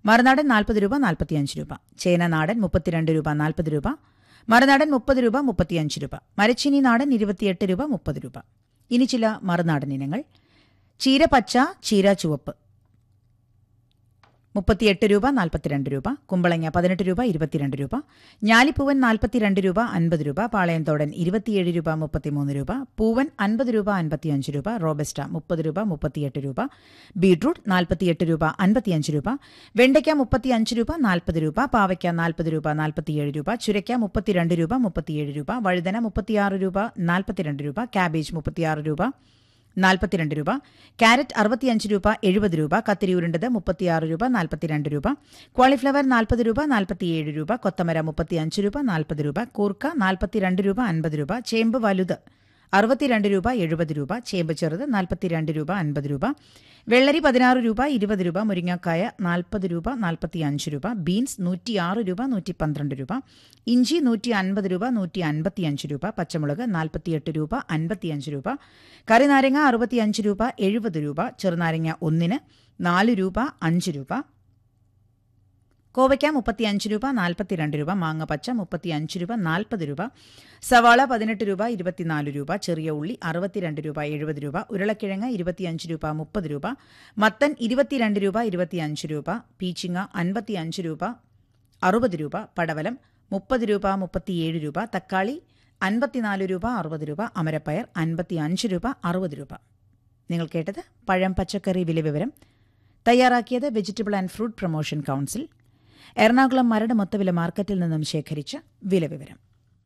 മറുനാടൻ നാൽപ്പത് രൂപ നാൽപ്പത്തിയഞ്ച് രൂപ ചേന നാടൻ മുപ്പത്തിരണ്ട് രൂപ നാൽപ്പത് രൂപ മറുനാടൻ മുപ്പത് രൂപ മുപ്പത്തിയഞ്ച് രൂപ മരച്ചീനി നാടൻ ഇരുപത്തിയെട്ട് രൂപ മുപ്പത് രൂപ ഇനി ചില മറുനാടൻ ഇനങ്ങൾ ചീര പച്ച ചീര ചുവപ്പ് മുപ്പത്തിയെട്ട് രൂപ നാൽപ്പത്തിരണ്ട് രൂപ കുമ്പളങ്ങ പതിനെട്ട് രൂപ ഇരുപത്തിരണ്ട് രൂപ ഞാലിപ്പൂവൻ നാൽപ്പത്തിരണ്ട് രൂപ അൻപത് രൂപ പാളയംതോടൻ ഇരുപത്തിയേഴ് രൂപ മുപ്പത്തിമൂന്ന് രൂപ പൂവൻ അൻപത് രൂപ അൻപത്തിയഞ്ച് രൂപ റോബസ്റ്റ മുപ്പത് രൂപ മുപ്പത്തിയെട്ട് രൂപ ബീട്രൂട്ട് നാൽപ്പത്തിയെട്ട് രൂപ അൻപത്തിയഞ്ച് രൂപ വെണ്ടയ്ക്ക മുപ്പത്തിയഞ്ച് രൂപ നാൽപ്പത് രൂപ പാവയ്ക്ക നാൽപ്പത് രൂപ നാൽപ്പത്തിയേഴ് രൂപ ചുരയ്ക്ക മുപ്പത്തിരണ്ട് രൂപ മുപ്പത്തിയേഴ് രൂപ വഴുതന മുപ്പത്തിയാറ് രൂപ നാൽപ്പത്തിരണ്ട് രൂപ ക്യാബേജ് മുപ്പത്തിയാറ് രൂപ നാൽപ്പത്തിരണ്ട് രൂപ ക്യാരറ്റ് അറുപത്തിയഞ്ച് രൂപ എഴുപത് രൂപ കത്തിരി ഉരുണ്ടത് മുപ്പത്തിയാറ് രൂപ നാൽപ്പത്തിരണ്ട് രൂപ കോളിഫ്ലവർ നാൽപ്പത് രൂപ നാൽപ്പത്തിയേഴ് രൂപ കൊത്തമര മുപ്പത്തിയഞ്ച് രൂപ നാൽപ്പത് രൂപ കൂർക്ക നാൽപ്പത്തിരണ്ട് രൂപ അൻപത് രൂപ ചേമ്പ് വലുത് അറുപത്തിരണ്ട് രൂപ എഴുപത് രൂപ ചേമ്പ് ചെറുത് നാൽപ്പത്തിരണ്ട് രൂപ അൻപത് രൂപ വെള്ളരി പതിനാറ് രൂപ ഇരുപത് രൂപ മുരിങ്ങക്കായ നാൽപ്പത് രൂപ നാൽപ്പത്തിയഞ്ച് രൂപ ബീൻസ് നൂറ്റിയാറ് രൂപ നൂറ്റി പന്ത്രണ്ട് രൂപ ഇഞ്ചി നൂറ്റി അൻപത് രൂപ നൂറ്റി അൻപത്തിയഞ്ച് രൂപ പച്ചമുളക് നാൽപ്പത്തിയെട്ട് രൂപ അൻപത്തിയഞ്ച് രൂപ കറിനാരങ്ങ അറുപത്തിയഞ്ച് രൂപ എഴുപത് രൂപ ചെറുനാരങ്ങ ഒന്നിന് നാല് രൂപ അഞ്ച് രൂപ കോവയ്ക്ക മുപ്പത്തിയഞ്ച് രൂപ നാൽപ്പത്തിരണ്ട് രൂപ മാങ്ങ പച്ച മുപ്പത്തിയഞ്ച് രൂപ നാൽപ്പത് രൂപ സവാള പതിനെട്ട് രൂപ ഇരുപത്തിനാല് രൂപ ചെറിയ ഉള്ളി അറുപത്തിരണ്ട് രൂപ എഴുപത് രൂപ ഉരുളക്കിഴങ്ങ് ഇരുപത്തിയഞ്ച് രൂപ മുപ്പത് രൂപ മത്തൻ ഇരുപത്തിരണ്ട് രൂപ ഇരുപത്തിയഞ്ച് രൂപ പീച്ചിങ്ങ അൻപത്തിയഞ്ച് രൂപ അറുപത് രൂപ പടവലം മുപ്പത് രൂപ മുപ്പത്തിയേഴ് രൂപ തക്കാളി അൻപത്തിനാല് രൂപ അറുപത് രൂപ അമരപ്പയർ അൻപത്തിയഞ്ച് രൂപ അറുപത് രൂപ നിങ്ങൾ കേട്ടത് പഴം പച്ചക്കറി വില വിവരം തയ്യാറാക്കിയത് vegetable and fruit promotion council Ernakulam Maradu മൊത്തവില മാർക്കറ്റിൽ നിന്നും ശേഖരിച്ച വില വിവരം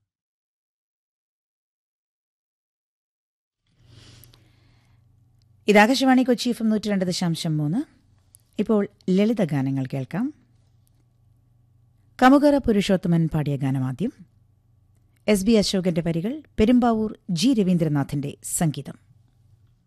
ഇത് ആകാശവാണി കൊച്ചി എഫ് നൂറ്റി രണ്ട് ദശാംശം മൂന്ന് ഇപ്പോൾ ലളിത ഗാനങ്ങൾ കേൾക്കാം കമുകറ പുരുഷോത്തമൻ പാടിയ ഗാനമാദ്യം എസ് ബി അശോകന്റെ വരികൾ പെരുമ്പാവൂർ ജി രവീന്ദ്രനാഥിന്റെ സംഗീതം